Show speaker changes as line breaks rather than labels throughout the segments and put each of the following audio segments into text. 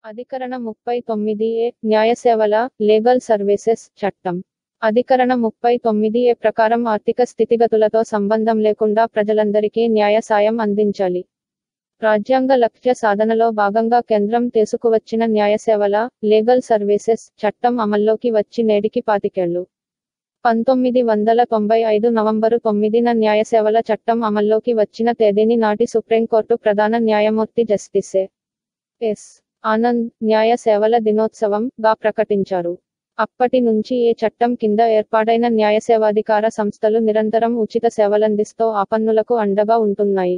అధికరణ ముప్పై తొమ్మిది ఏ న్యాయసేవల లీగల్ సర్వీసెస్ చట్టం అధికరణ ముప్పై తొమ్మిది ఏ ప్రకారం ఆర్థిక స్థితిగతులతో సంబంధం లేకుండా ప్రజలందరికీ న్యాయ సాయం అందించాలి రాజ్యాంగ లక్ష్య సాధనలో భాగంగా కేంద్రం తీసుకువచ్చిన న్యాయసేవల లీగల్ సర్వీసెస్ చట్టం అమల్లోకి వచ్చి నేటికి పాతికేళ్లు పంతొమ్మిది వందల తొంభై ఐదు నవంబరు తొమ్మిదిన న్యాయసేవల చట్టం అమల్లోకి వచ్చిన తేదీని నాటి సుప్రీంకోర్టు ప్రధాన న్యాయమూర్తి జస్టిసే ఎస్ ఆనంద్ న్యాయ సేవల దినోత్సవం గా ప్రకటించారు అప్పటి నుంచి ఈ చట్టం కింద ఏర్పాటైన న్యాయసేవాధికార సంస్థలు నిరంతరం ఉచిత సేవలందిస్తూ ఆపన్నులకు అండగా ఉంటున్నాయి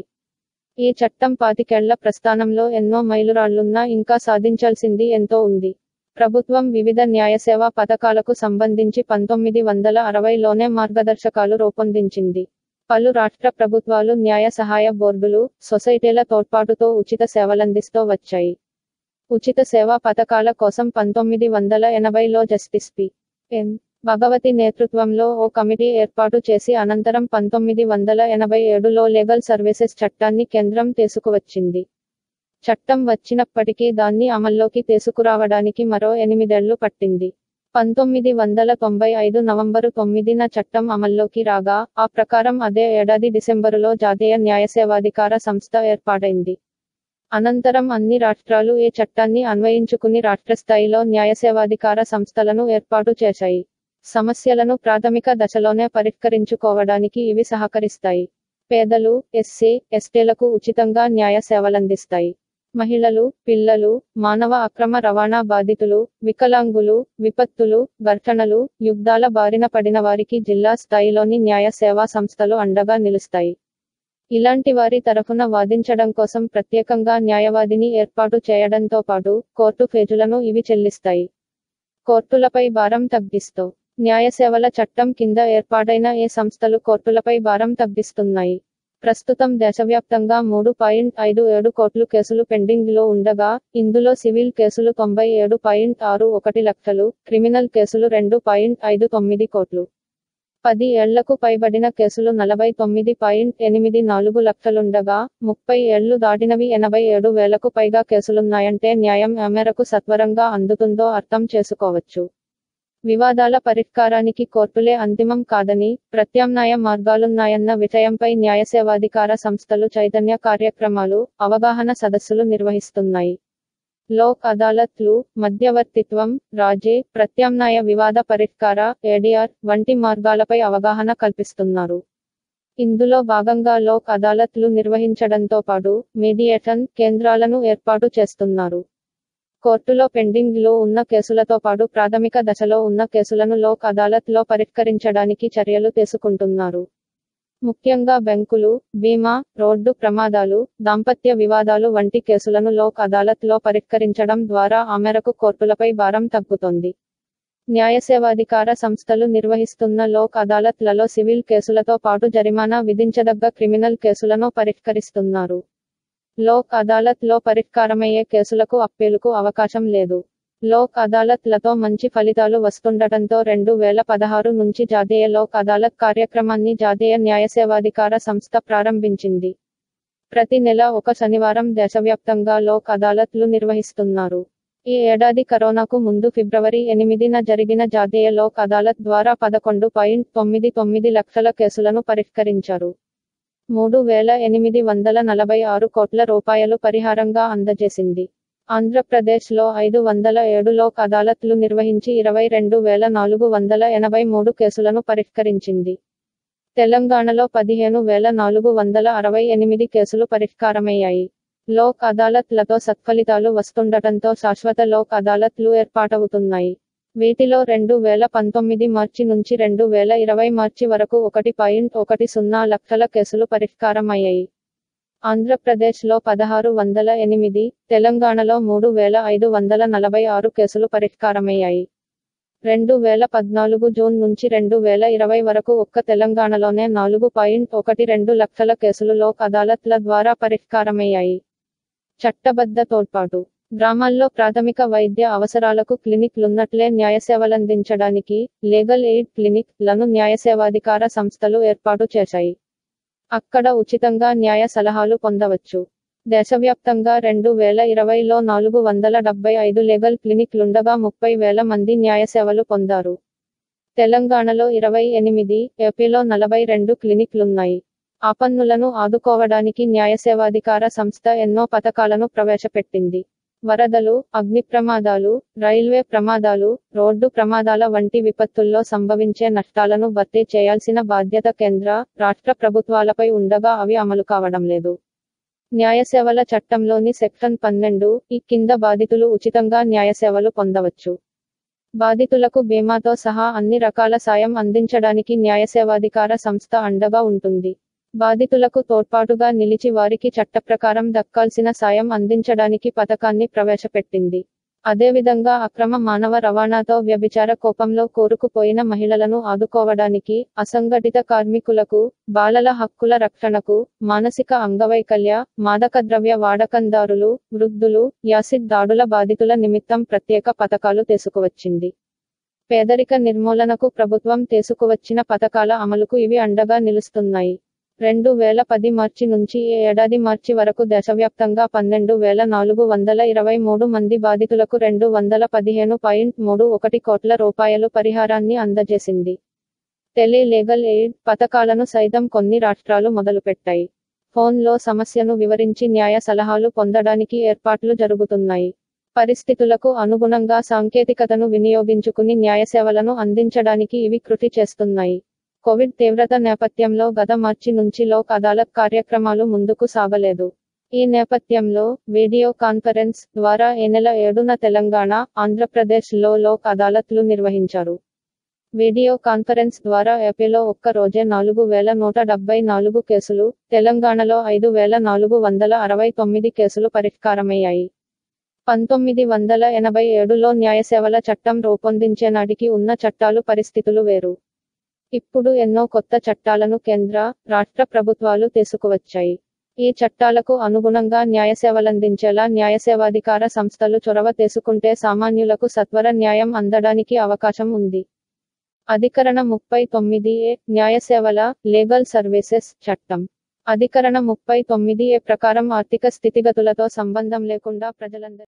ఈ చట్టం పాతికేళ్ల ప్రస్థానంలో ఎన్నో మైలురాళ్లున్నా ఇంకా సాధించాల్సింది ఎంతో ఉంది ప్రభుత్వం వివిధ న్యాయసేవా పథకాలకు సంబంధించి పంతొమ్మిది వందల అరవైలోనే మార్గదర్శకాలు రూపొందించింది పలు రాష్ట్ర ప్రభుత్వాలు న్యాయ సహాయ బోర్డులు సొసైటీల తోడ్పాటుతో ఉచిత సేవలందిస్తూ వచ్చాయి ఉచిత సేవా పథకాల కోసం పంతొమ్మిది వందల ఎనభైలో జస్టిస్ పి ఎన్ భగవతి నేతృత్వంలో ఓ కమిటీ ఏర్పాటు చేసి అనంతరం పంతొమ్మిది వందల ఎనభై ఏడులో లీగల్ సర్వీసెస్ చట్టాన్ని కేంద్రం తీసుకువచ్చింది చట్టం వచ్చినప్పటికీ దాన్ని అమల్లోకి తీసుకురావడానికి మరో ఎనిమిదేళ్లు పట్టింది పంతొమ్మిది వందల తొంభై ఐదు నవంబరు తొమ్మిదిన చట్టం అమల్లోకి రాగా ఆ ప్రకారం అదే ఏడాది డిసెంబరులో జాతీయ న్యాయసేవాధికార సంస్థ ఏర్పాటైంది అనంతరం అన్ని రాష్ట్రాలు ఈ చట్టాన్ని అన్వయించుకుని రాష్ట్రస్థాయిలో న్యాయసేవాధికార సంస్థలను ఏర్పాటు చేశాయి సమస్యలను ప్రాథమిక దశలోనే పరిష్కరించుకోవడానికి ఇవి సహకరిస్తాయి పేదలు ఎస్సీ ఎస్టీలకు ఉచితంగా న్యాయ సేవలందిస్తాయి మహిళలు పిల్లలు మానవ అక్రమ రవాణా బాధితులు వికలాంగులు విపత్తులు ఘర్షణలు యుద్ధాల బారిన పడిన వారికి జిల్లా స్థాయిలోని న్యాయ సేవా సంస్థలు అండగా నిలుస్తాయి ఇలాంటి వారి తరఫున వాదించడం కోసం ప్రత్యేకంగా న్యాయవాదిని ఏర్పాటు చేయడంతో పాటు కోర్టు ఫీజులను ఇవి చెల్లిస్తాయి కోర్టులపై భారం తగ్గిస్తూ న్యాయసేవల చట్టం కింద ఏర్పాటైన ఏ సంస్థలు కోర్టులపై భారం తగ్గిస్తున్నాయి ప్రస్తుతం దేశవ్యాప్తంగా మూడు పాయింట్ ఐదు ఏడు కోట్లు కేసులు పెండింగ్ లో ఉండగా ఇందులో సివిల్ కేసులు తొంభై ఏడు పాయింట్ ఆరు ఒకటి లక్షలు క్రిమినల్ కేసులు రెండు పాయింట్ ఐదు తొమ్మిది కోట్లు పది ఏళ్లకు పైబడిన కేసులు నలభై తొమ్మిది పాయింట్ ఎనిమిది నాలుగు లక్షలుండగా ముప్పై ఏళ్లు దాటినవి ఎనభై ఏడు వేలకు పైగా కేసులున్నాయంటే న్యాయం ఏ మేరకు సత్వరంగా అందుతుందో అర్థం చేసుకోవచ్చు వివాదాల పరిష్కారానికి కోర్టులే అంతిమం కాదని ప్రత్యామ్నాయ మార్గాలున్నాయన్న విషయంపై న్యాయసేవాధికార సంస్థలు చైతన్య కార్యక్రమాలు అవగాహన సదస్సులు నిర్వహిస్తున్నాయి లోక్ అదాలత్లు మధ్యవర్తిత్వం రాజీ ప్రత్యామ్నాయ వివాద పరిష్కార ఏడీఆర్ వంటి మార్గాలపై అవగాహన కల్పిస్తున్నారు ఇందులో భాగంగా లోక్ అదాలత్లు నిర్వహించడంతో పాటు మీడియేషన్ కేంద్రాలను ఏర్పాటు చేస్తున్నారు కోర్టులో పెండింగ్ లో ఉన్న కేసులతో పాటు ప్రాథమిక దశలో ఉన్న కేసులను లోక్ అదాలత్ లో పరిష్కరించడానికి చర్యలు తీసుకుంటున్నారు ముఖ్యంగా బ్యాంకులు బీమా రోడ్డు ప్రమాదాలు దాంపత్య వివాదాలు వంటి కేసులను లోక్ అదాలత్ లో పరిష్కరించడం ద్వారా ఆ మేరకు కోర్టులపై భారం తగ్గుతోంది న్యాయసేవాధికార సంస్థలు నిర్వహిస్తున్న లోక్ అదాలత్లలో సివిల్ కేసులతో పాటు జరిమానా విధించదగ్గ క్రిమినల్ కేసులను పరిష్కరిస్తున్నారు లోక్ అదాలత్ లో పరిష్కారమయ్యే కేసులకు అప్పీలుకు అవకాశం లేదు లోక్ అదాలత్ లతో మంచి ఫలితాలు వస్తుండటంతో రెండు వేల పదహారు నుంచి జాతీయ లోక్ అదాలత్ కార్యక్రమాన్ని జాతీయ న్యాయసేవాధికార సంస్థ ప్రారంభించింది ప్రతి నెల ఒక శనివారం దేశవ్యాప్తంగా లోక్ అదాలత్లు నిర్వహిస్తున్నారు ఈ ఏడాది కరోనాకు ముందు ఫిబ్రవరి ఎనిమిదిన జరిగిన జాతీయ లోక్ అదాలత్ ద్వారా పదకొండు పాయింట్ తొమ్మిది తొమ్మిది లక్షల కేసులను పరిష్కరించారు మూడు వేల ఎనిమిది వందల నలభై ఆరు కోట్ల రూపాయలు పరిహారంగా అందజేసింది ఆంధ్రప్రదేశ్లో ఐదు వందల ఏడు లోక్ అదాలత్లు నిర్వహించి ఇరవై రెండు వేల నాలుగు వందల ఎనభై మూడు కేసులను పరిష్కరించింది తెలంగాణలో పదిహేను వేల నాలుగు వందల అరవై ఎనిమిది కేసులు పరిష్కారమయ్యాయి లోక్ అదాలత్లతో సత్ఫలితాలు వస్తుండటంతో శాశ్వత లోక్ అదాలత్లు ఏర్పాటవుతున్నాయి వీటిలో రెండు వేల పంతొమ్మిది మార్చి నుంచి రెండు వేల ఇరవై మార్చి వరకు ఒకటి పాయింట్ ఒకటి సున్నా లక్షల కేసులు పరిష్కారమయ్యాయి ఆంధ్రప్రదేశ్లో పదహారు వందల ఎనిమిది తెలంగాణలో మూడు వేల ఐదు వందల నలభై ఆరు కేసులు పరిష్కారమయ్యాయి రెండు వేల పద్నాలుగు జూన్ నుంచి రెండు వేల ఇరవై వరకు ఒక్క తెలంగాణలోనే నాలుగు పాయింట్ ఒకటి రెండు లక్షల కేసులు లోక్ అదాలత్ల ద్వారా పరిష్కారమయ్యాయి చట్టబద్ధ తోడ్పాటు గ్రామాల్లో ప్రాథమిక వైద్య అవసరాలకు క్లినిక్లున్నట్లే న్యాయసేవలందించడానికి లీగల్ ఎయిడ్ క్లినిక్ లను న్యాయసేవాధికార సంస్థలు ఏర్పాటు చేశాయి అక్కడ ఉచితంగా న్యాయ సలహాలు పొందవచ్చు దేశవ్యాప్తంగా రెండు వేల ఇరవైలో నాలుగు వందల డెబ్బై ఐదు లీగల్ క్లినిక్లుండగా ముప్పై వేల మంది న్యాయ సేవలు పొందారు తెలంగాణలో ఇరవై ఎనిమిది ఏపీలో నలభై రెండు క్లినిక్లున్నాయి ఆపన్నులను ఆదుకోవడానికి న్యాయసేవాధికార సంస్థ ఎన్నో పథకాలను ప్రవేశపెట్టింది వరదలు అగ్ని ప్రమాదాలు రైల్వే ప్రమాదాలు రోడ్డు ప్రమాదాల వంటి విపత్తుల్లో సంభవించే నష్టాలను భర్తీ చేయాల్సిన బాధ్యత కేంద్ర రాష్ట్ర ప్రభుత్వాలపై ఉండగా అవి అమలు కావడం లేదు న్యాయసేవల చట్టంలోని సెక్షన్ పన్నెండు ఈ కింద బాధితులు ఉచితంగా న్యాయసేవలు పొందవచ్చు బాధితులకు బీమాతో సహా అన్ని రకాల సాయం అందించడానికి న్యాయసేవాధికార సంస్థ అండగా ఉంటుంది బాధితులకు తోడ్పాటుగా నిలిచి వారికి చట్టప్రకారం దక్కాల్సిన సాయం అందించడానికి పథకాన్ని ప్రవేశపెట్టింది అదేవిధంగా అక్రమ మానవ రవాణాతో వ్యభిచార కోపంలో కోరుకుపోయిన మహిళలను ఆదుకోవడానికి అసంఘటిత కార్మికులకు బాలల హక్కుల రక్షణకు మానసిక అంగవైకల్య మాదక ద్రవ్య వాడకందారులు వృద్ధులు యాసిడ్ దాడుల బాధితుల నిమిత్తం ప్రత్యేక పథకాలు తీసుకువచ్చింది పేదరిక నిర్మూలనకు ప్రభుత్వం తీసుకువచ్చిన పథకాల అమలుకు ఇవి అండగా నిలుస్తున్నాయి రెండు వేల పది మార్చి నుంచి ఈ ఏడాది మార్చి వరకు దేశవ్యాప్తంగా పన్నెండు వేల నాలుగు వందల ఇరవై మూడు మంది బాధితులకు రెండు వందల పదిహేను పాయింట్ మూడు ఒకటి కోట్ల రూపాయలు పరిహారాన్ని అందజేసింది టెలి లీగల్ ఎయిడ్ పథకాలను సైతం కొన్ని రాష్ట్రాలు మొదలుపెట్టాయి ఫోన్లో సమస్యను వివరించి న్యాయ సలహాలు పొందడానికి ఏర్పాట్లు జరుగుతున్నాయి పరిస్థితులకు అనుగుణంగా సాంకేతికతను వినియోగించుకుని న్యాయసేవలను అందించడానికి ఇవి కృషి చేస్తున్నాయి కోవిడ్ తీవ్రత నేపథ్యంలో గత మార్చి నుంచి లోక్ అదాలత్ కార్యక్రమాలు ముందుకు సాగలేదు ఈ నేపథ్యంలో వీడియో కాన్ఫరెన్స్ ద్వారా ఈ నెల ఏడున తెలంగాణ ఆంధ్రప్రదేశ్ లో లోక్ అదాలత్లు నిర్వహించారు వీడియో కాన్ఫరెన్స్ ద్వారా ఏపీలో ఒక్క రోజే నాలుగు వేల నూట డెబ్బై నాలుగు కేసులు తెలంగాణలో ఐదు వేల నాలుగు వందల అరవై తొమ్మిది కేసులు పరిష్కారమయ్యాయి పంతొమ్మిది వందల ఎనభై ఏడులో న్యాయసేవల చట్టం రూపొందించే నాటికి ఉన్న చట్టాలు పరిస్థితులు వేరు ఇప్పుడు ఎన్నో కొత్త చట్టాలను కేంద్ర రాష్ట్ర ప్రభుత్వాలు తీసుకువచ్చాయి ఈ చట్టాలకు అనుగుణంగా న్యాయసేవలందించేలా న్యాయసేవాధికార సంస్థలు చొరవ తీసుకుంటే సామాన్యులకు సత్వర న్యాయం అందడానికి అవకాశం ఉంది అధికరణ ముప్పై తొమ్మిది ఏ న్యాయసేవల లీగల్ సర్వీసెస్ చట్టం అధికరణ ముప్పై తొమ్మిది ఏ ప్రకారం ఆర్థిక స్థితిగతులతో సంబంధం లేకుండా ప్రజలందరి